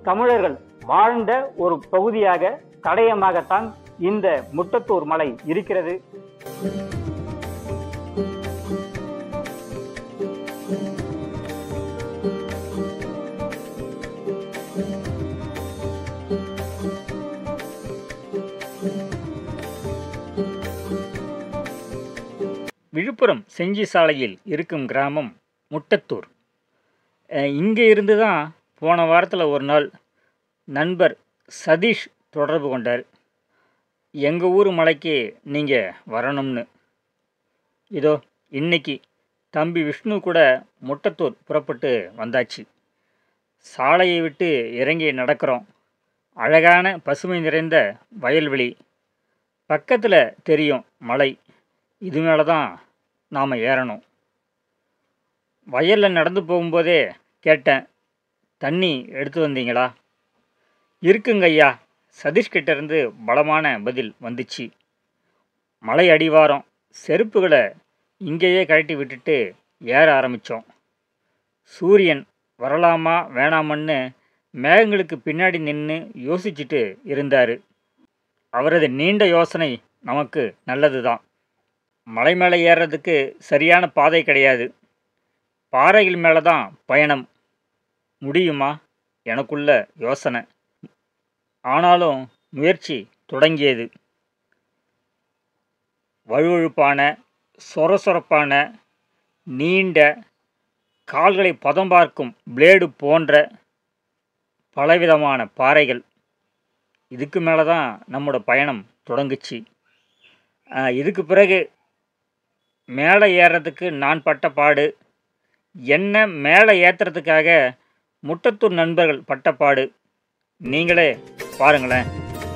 தமிழர்கள் வாழ்ந்த ஒரு பகுதியாக தடயமாகத்தான் இந்த முட்டத்தூர் மலை இருக்கிறது விழுப்புரம் செஞ்சி சாலையில் இருக்கும் கிராமம் முட்டத்தூர் அஹ் இங்கே இருந்து தான் போன வாரத்தில் ஒரு நாள் நண்பர் சதீஷ் தொடர்பு கொண்டார் எங்கள் ஊர் மலைக்கு நீங்கள் வரணும்னு இதோ இன்னைக்கு தம்பி விஷ்ணு கூட முட்டத்தூர் புறப்பட்டு வந்தாச்சு சாலையை விட்டு இறங்கி நடக்கிறோம் அழகான பசுமை நிறைந்த வயல்வெளி பக்கத்தில் தெரியும் மலை இது மேலே தான் நாம் ஏறணும் வயலில் நடந்து போகும்போதே கேட்டேன் தண்ணி எடுத்து வந்தீங்களா இருக்குங்க ஐயா சதீஷ்கிட்ட இருந்து பலமான பதில் வந்துச்சு மலை அடிவாரம் செருப்புகளை இங்கேயே கழட்டி விட்டுட்டு ஏற ஆரம்பித்தோம் சூரியன் வரலாமா வேணாமன்னு மேகங்களுக்கு பின்னாடி நின்று யோசிச்சுட்டு இருந்தார் அவரது நீண்ட யோசனை நமக்கு நல்லது தான் மலை மேலே ஏறுறதுக்கு சரியான பாதை கிடையாது பாறைகள் மேலே தான் பயணம் முடியுமா எனக்குள்ள யோசனை ஆனாலும் முயற்சி தொடங்கியது வழுவழுப்பான சொரசொரப்பான நீண்ட கால்களை பதம் பார்க்கும் பிளேடு போன்ற பலவிதமான பாறைகள் இதுக்கு மேலே தான் நம்மளோட பயணம் தொடங்குச்சு ஆஹ், இதுக்கு பிறகு மேலே ஏறுறதுக்கு நான் பட்ட பாடு என்ன மேலே ஏற்றுறதுக்காக முட்டத்தூர் நண்பர்கள் பட்ட பாடு நீங்களே பாருங்களேன்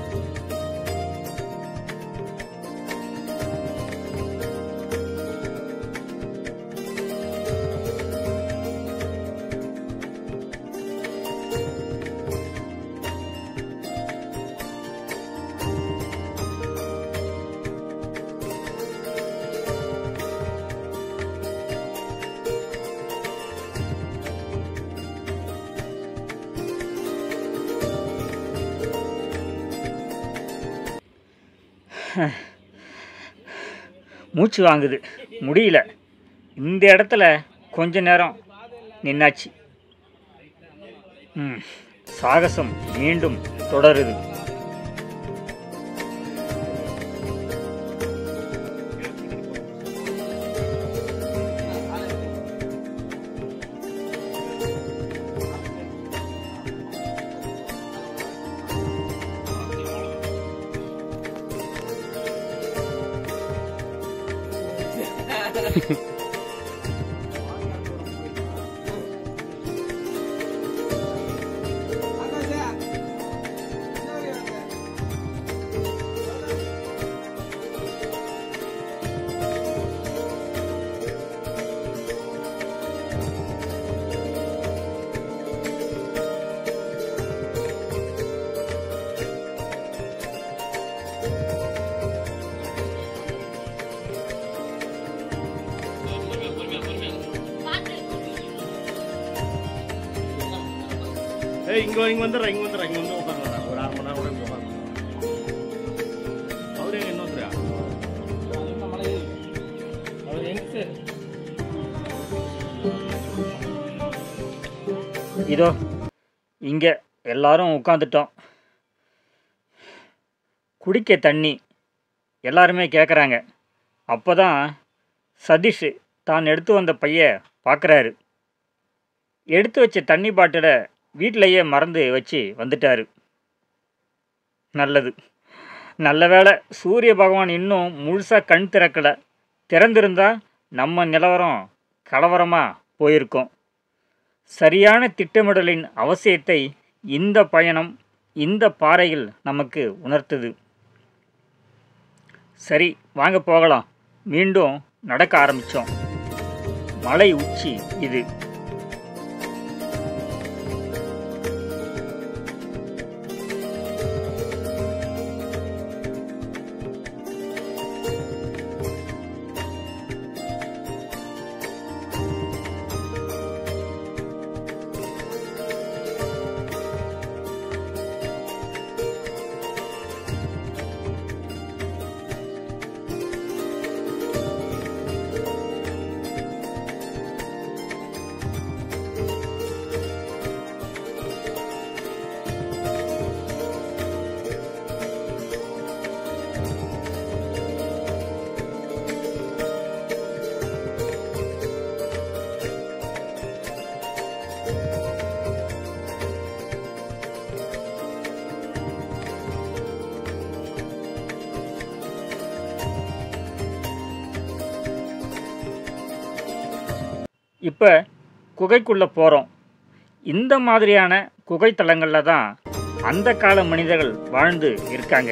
மூச்சு வாங்குது முடியல இந்த இடத்துல கொஞ்ச நேரம் நின்னாச்சு ம், சாகசம் மீண்டும் தொடருது ஏய் இங்க வா, இங்க வந்துடுறேன் இங்க வந்துடுறேன் இங்க வந்து உட்காருங்க ஒரு அரை மணி நேரம் கூட இங்க உட்காருங்க அவரு எங்க இன்னொருத்தரா அவர் எங்க சார் இதோ இங்கே எல்லாரும் உட்காந்துட்டோம் குடிக்க தண்ணி எல்லாருமே கேட்குறாங்க அப்போ தான் சதீஷ் தான் எடுத்து வந்த பைய பார்க்குறாரு எடுத்து வச்ச தண்ணி பாட்டிலை வீட்டிலையே மறந்து வச்சு வந்துட்டாரு நல்லது நல்ல வேளை சூரிய பகவான் இன்னும் முழுசாக கண் திறக்கலை திறந்திருந்தா நம்ம நிலவரம் கலவரமாக போயிருக்கோம் சரியான திட்டமிடலின் அவசியத்தை இந்த பயணம் இந்த பாறைகள் நமக்கு உணர்த்துது சரி வாங்க போகலாம் மீண்டும் நடக்க ஆரம்பித்தோம் மலை உச்சி இது இப்போ குகைக்குள்ளே போகிறோம் இந்த மாதிரியான குகை தலங்களில் தான் அந்த கால மனிதர்கள் வாழ்ந்து இருக்காங்க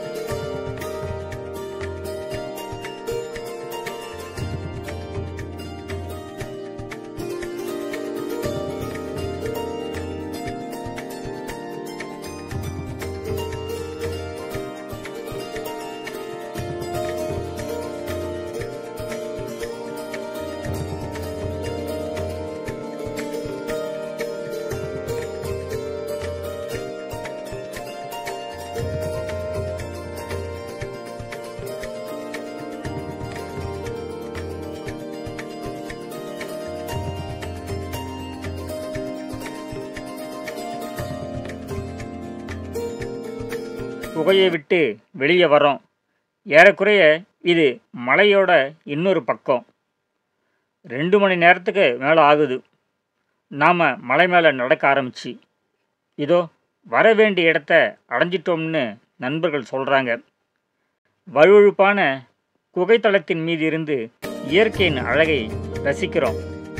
குகையை விட்டு வெளியே வரோம் ஏறக்குறைய இது மலையோட இன்னொரு பக்கம் ரெண்டு மணி நேரத்துக்கு மேலே ஆகுது நாம் மலை மேலே நடக்க ஆரம்பிச்சு இதோ வர வேண்டிய இடத்த அடைஞ்சிட்டோம்னு நண்பர்கள் சொல்கிறாங்க வழுவழுப்பான குகைத்தளத்தின் மீது இருந்து இயற்கையின் அழகை ரசிக்கிறோம்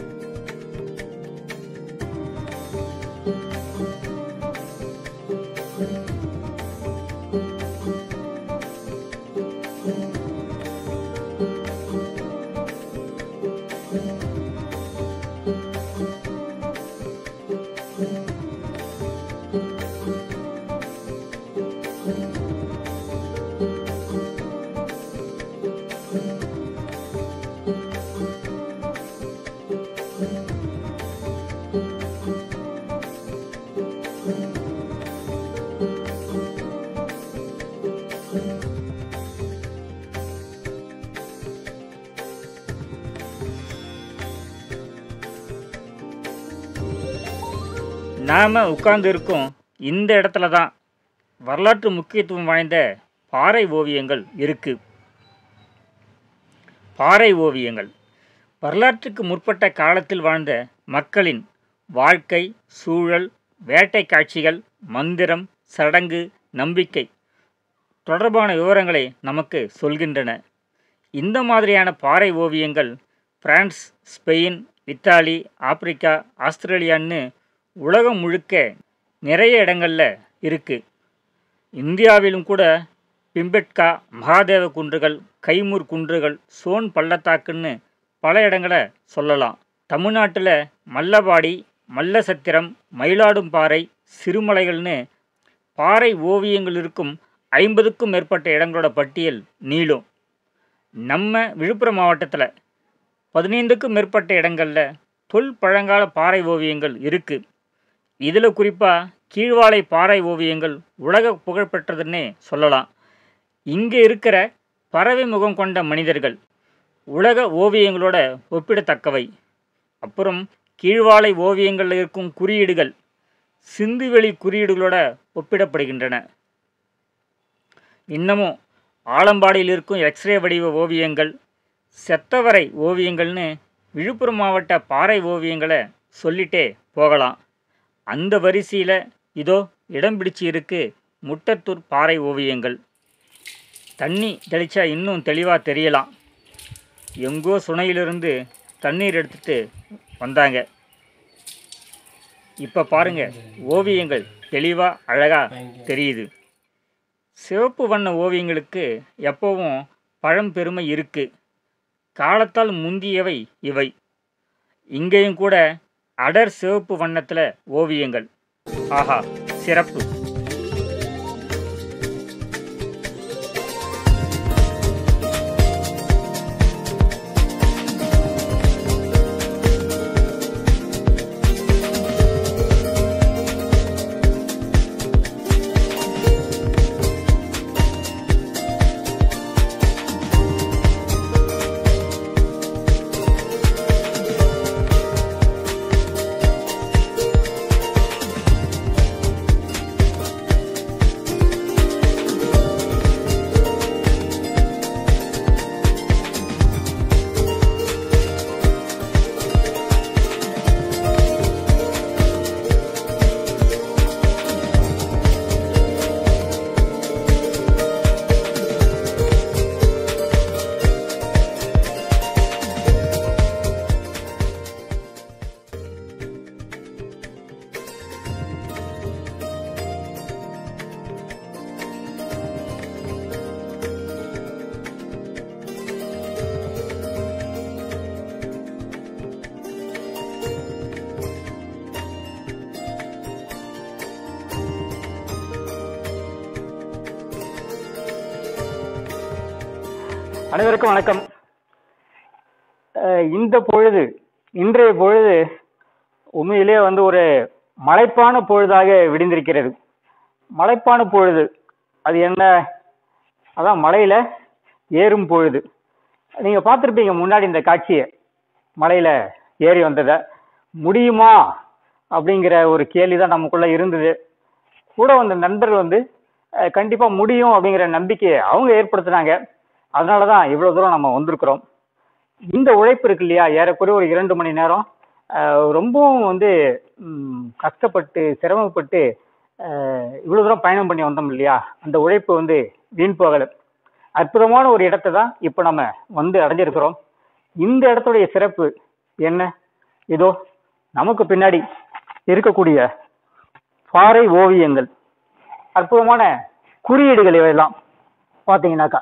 நாம் உட்கார்ந்து இருக்கோம் இந்த இடத்துல தான் வரலாற்று முக்கியத்துவம் வாய்ந்த பாறை ஓவியங்கள் இருக்கு பாறை ஓவியங்கள் வரலாற்றுக்கு முற்பட்ட காலத்தில் வாழ்ந்த மக்களின் வாழ்க்கை சூழல் வேட்டை காட்சிகள் மந்திரம் சடங்கு நம்பிக்கை தொடர்பான விவரங்களை நமக்கு சொல்கின்றன இந்த மாதிரியான பாறை ஓவியங்கள் பிரான்ஸ் ஸ்பெயின் இத்தாலி ஆப்பிரிக்கா ஆஸ்திரேலியான்னு உலகம் முழுக்க நிறைய இடங்களில் இருக்குது இந்தியாவிலும் கூட பிம்பெட்கா மகாதேவ குன்றுகள் கைமூர் குன்றுகள் சோன் பள்ளத்தாக்குன்னு பல இடங்களை சொல்லலாம் தமிழ்நாட்டில் மல்லபாடி மல்லசத்திரம் மயிலாடும்பாறை சிறுமலைகள்னு பாறை ஓவியங்கள் இருக்கும் ஐம்பதுக்கும் மேற்பட்ட இடங்களோட பட்டியல் நீளும் நம்ம விழுப்புரம் மாவட்டத்தில் பதினைந்துக்கும் மேற்பட்ட இடங்களில் தொல் பழங்கால பாறை ஓவியங்கள் இருக்குது இதில் குறிப்பாக கீழ்வாலை பாறை ஓவியங்கள் உலக புகழ்பெற்றதுன்னே சொல்லலாம் இங்கே இருக்கிற பறவை முகம் கொண்ட மனிதர்கள் உலக ஓவியங்களோட ஒப்பிடத்தக்கவை அப்புறம் கீழ்வாலை ஓவியங்களில் இருக்கும் குறியீடுகள் சிந்துவெளி குறியீடுகளோட ஒப்பிடப்படுகின்றன இன்னமும் ஆலம்பாடியில் இருக்கும் எக்ஸ்ரே வடிவ ஓவியங்கள் செத்தவரை ஓவியங்கள்னு விழுப்புரம் மாவட்ட பாறை ஓவியங்களை சொல்லிட்டே போகலாம் அந்த வரிசையில் இதோ இடம் பிடிச்சி இருக்கு முட்டத்தூர் பாறை ஓவியங்கள் தண்ணி தெளிச்சா இன்னும் தெளிவாக தெரியலாம் எங்கோ சுனையிலிருந்து தண்ணீர் எடுத்துட்டு வந்தாங்க இப்போ பாருங்க ஓவியங்கள் தெளிவாக அழகாக தெரியுது சிவப்பு வண்ண ஓவியங்களுக்கு எப்போவும் பழம்பெருமை இருக்கு காலத்தால் முந்தியவை இவை இங்கேயும் கூட அடர் சிவப்பு வண்ணத்தில் ஓவியங்கள் ஆஹா சிறப்பு அனைவருக்கும் வணக்கம் அஹ் இந்த பொழுது இன்றைய பொழுது உண்மையிலே வந்து ஒரு மலைப்பான பொழுதாக விடிந்திருக்கிறது மலைப்பான பொழுது அது என்ன அதான் மலையில ஏறும் பொழுது நீங்க பார்த்துருப்பீங்க முன்னாடி இந்த காட்சியை மலையில ஏறி வந்ததை முடியுமா அப்படிங்கிற ஒரு கேள்வி தான் நமக்குள்ள இருந்தது கூட வந்த நண்பர்கள் வந்து அஹ், கண்டிப்பா முடியும் அப்படிங்கிற நம்பிக்கையை அவங்க ஏற்படுத்தினாங்க அதனால தான் இவ்வளவு தூரம் நம்ம வந்திருக்கிறோம் இந்த உழைப்பு இருக்கு இல்லையா ஏறக்குறைய ஒரு இரண்டு மணி நேரம் அஹ், ரொம்பவும் வந்து ம், கஷ்டப்பட்டு சிரமப்பட்டு அஹ், இவ்வளவு தூரம் பயணம் பண்ணி வந்தோம் இல்லையா அந்த உழைப்பு வந்து வீண் போகலை அற்புதமான ஒரு இடத்தை தான் இப்போ நம்ம வந்து அடைஞ்சிருக்கிறோம் இந்த இடத்துடைய சிறப்பு என்ன இதோ நமக்கு பின்னாடி இருக்கக்கூடிய பாறை ஓவியங்கள் அற்புதமான குறியீடுகள் இவையெல்லாம் பார்த்தீங்கன்னாக்கா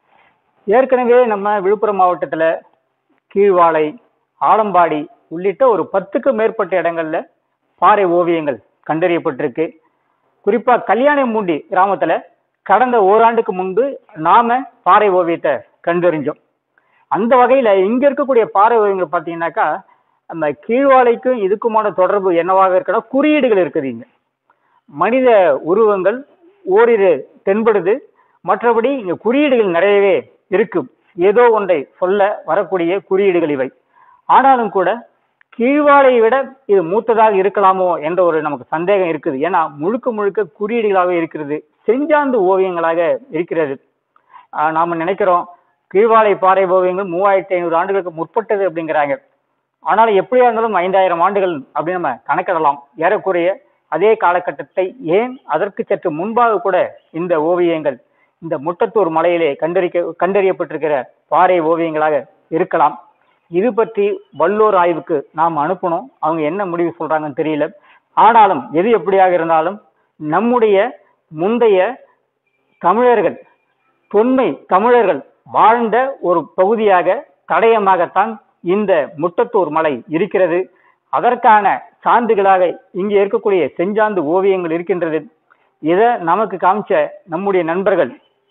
ஏற்கனவே நம்ம விழுப்புரம் மாவட்டத்தில் கீழ்வாளை ஆலம்பாடி உள்ளிட்ட ஒரு பத்துக்கும் மேற்பட்ட இடங்கள்ல பாறை ஓவியங்கள் கண்டறியப்பட்டிருக்கு குறிப்பா கல்யாணமூண்டி கிராமத்துல கடந்த ஓராண்டுக்கு முன்பு நாம பாறை ஓவியத்தை கண்டறிஞ்சோம் அந்த வகையில இங்க இருக்கக்கூடிய பாறை ஓவியங்கள் பார்த்தீங்கன்னாக்கா நம்ம கீழ்வாளைக்கும் இதுக்குமான தொடர்பு என்னவாக இருக்குன்னா குறியீடுகள் இருக்குது இங்க மனித உருவங்கள் ஓரிரு தென்படுது மற்றபடி இங்க குறியீடுகள் நிறையவே இருக்கு ஏதோ ஒன்றை சொல்ல வரக்கூடிய குறியீடுகள் இவை ஆனாலும் கூட கீழ்வாளை விட இது மூத்ததாக இருக்கலாமோ என்ற ஒரு நமக்கு சந்தேகம் இருக்குது ஏன்னா முழுக்க முழுக்க குறியீடுகளாக இருக்கிறது செஞ்சாந்து ஓவியங்களாக இருக்கிறது ஆஹ் நாம நினைக்கிறோம் கீழ்வாளை பாறை ஓவியங்கள் மூவாயிரத்தி ஐநூறு ஆண்டுகளுக்கு முற்பட்டது அப்படிங்கிறாங்க ஆனால் எப்படியா இருந்தாலும் ஐந்தாயிரம் ஆண்டுகள் அப்படின்னு நம்ம கணக்கிடலாம் ஏறக்குறைய அதே காலகட்டத்தை ஏன் அதற்கு சற்று முன்பாக கூட இந்த ஓவியங்கள் இந்த முட்டத்தூர் மலையிலே கண்டறிக்க கண்டறியப்பட்டிருக்கிற பாறை ஓவியங்களாக இருக்கலாம் இது பற்றி வல்லோர் ஆய்வுக்கு நாம் அனுப்பணும் அவங்க என்ன முடிவு சொல்றாங்கன்னு தெரியல ஆனாலும் எது எப்படியாக இருந்தாலும் நம்முடைய முந்தைய தமிழர்கள் தொன்மை தமிழர்கள் வாழ்ந்த ஒரு பகுதியாக தடயமாகத்தான் இந்த முட்டத்தூர் மலை இருக்கிறது அதற்கான சான்றுகளாக இங்கே இருக்கக்கூடிய செஞ்சாந்து ஓவியங்கள் இருக்கின்றது இதை நமக்கு காமிச்ச நம்முடைய நண்பர்கள்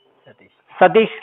சதீஷ்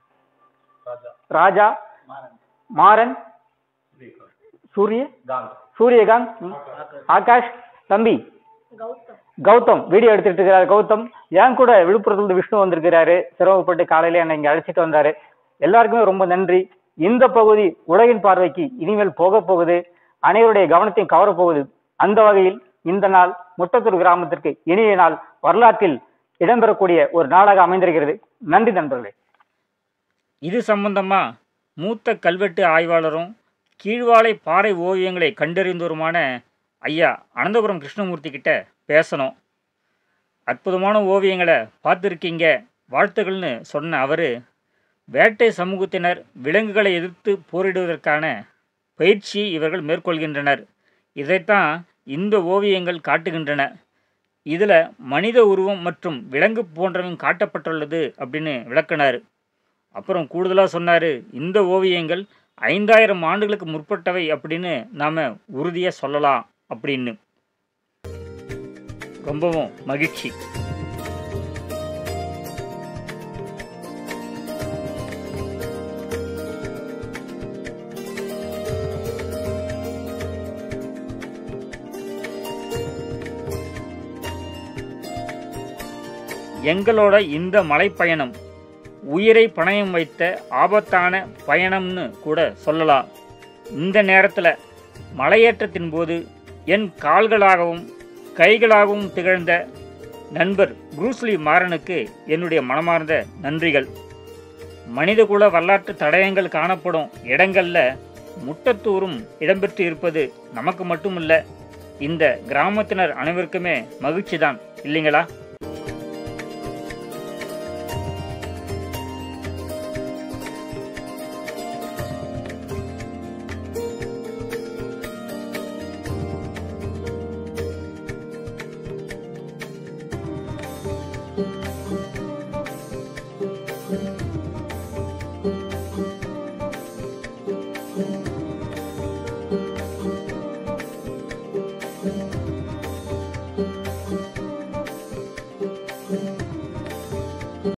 ராஜா மாறன் சூரிய சூரியகாந்த் ம், ஆகாஷ் தம்பி கௌதம் வீடியோ எடுத்துட்டு இருக்கிறாரு கௌதம் என் கூட விழுப்புரத்துல இருந்து விஷ்ணு வந்திருக்கிறாரு சிரமப்பட்டு காலையில என்னை இங்க அழைச்சிட்டு வந்தாரு எல்லாருக்குமே ரொம்ப நன்றி இந்த பகுதி உலகின் பார்வைக்கு இனிமேல் போக போகுது அனைவருடைய கவனத்தையும் கவரப் போகுது அந்த வகையில் இந்த நாள் முட்டத்தூர் கிராமத்திற்கு இனிய நாள் வரலாற்றில் இடம்பெறக்கூடிய ஒரு நாளாக அமைந்திருக்கிறது நன்றி நண்பர்களே இது சம்பந்தமா மூத்த கல்வெட்டு ஆய்வாளரும் கீழ்வாளை பாறை ஓவியங்களை கண்டறிந்தவருமான ஐயா அனந்தபுரம் கிருஷ்ணமூர்த்தி கிட்ட பேசணும் அற்புதமான ஓவியங்களை பார்த்துருக்கீங்க வாழ்த்துக்கள்னு சொன்ன அவர் வேட்டை சமூகத்தினர் விலங்குகளை எதிர்த்து போரிடுவதற்கான பயிற்சியை இவர்கள் மேற்கொள்கின்றனர் இதைத்தான் இந்த ஓவியங்கள் காட்டுகின்றன இதில் மனித உருவம் மற்றும் விலங்கு போன்றவையும் காட்டப்பட்டுள்ளது அப்படின்னு விளக்கினார் அப்புறம் கூடுதலாக சொன்னார் இந்த ஓவியங்கள் ஐந்தாயிரம் ஆண்டுகளுக்கு முற்பட்டவை அப்படின்னு நாம் உறுதியாக சொல்லலாம் அப்படின்னு ரொம்பவும் மகிழ்ச்சி எங்களோட இந்த மலைப்பயணம் உயிரை பணயம் வைத்த ஆபத்தான பயணம்னு கூட சொல்லலாம் இந்த நேரத்தில் மலையேற்றத்தின் போது என் கால்களாகவும் கைகளாகவும் திகழ்ந்த நண்பர் ப்ரூஸ்லி மாறனுக்கு என்னுடைய மனமார்ந்த நன்றிகள் மனிதகுல வரலாற்று தடயங்கள் காணப்படும் இடங்கள்ல முட்டத்தூரும் இடம்பெற்று இருப்பது நமக்கு மட்டுமல்ல இந்த கிராமத்தினர் அனைவருக்குமே மகிழ்ச்சி தான் இல்லைங்களா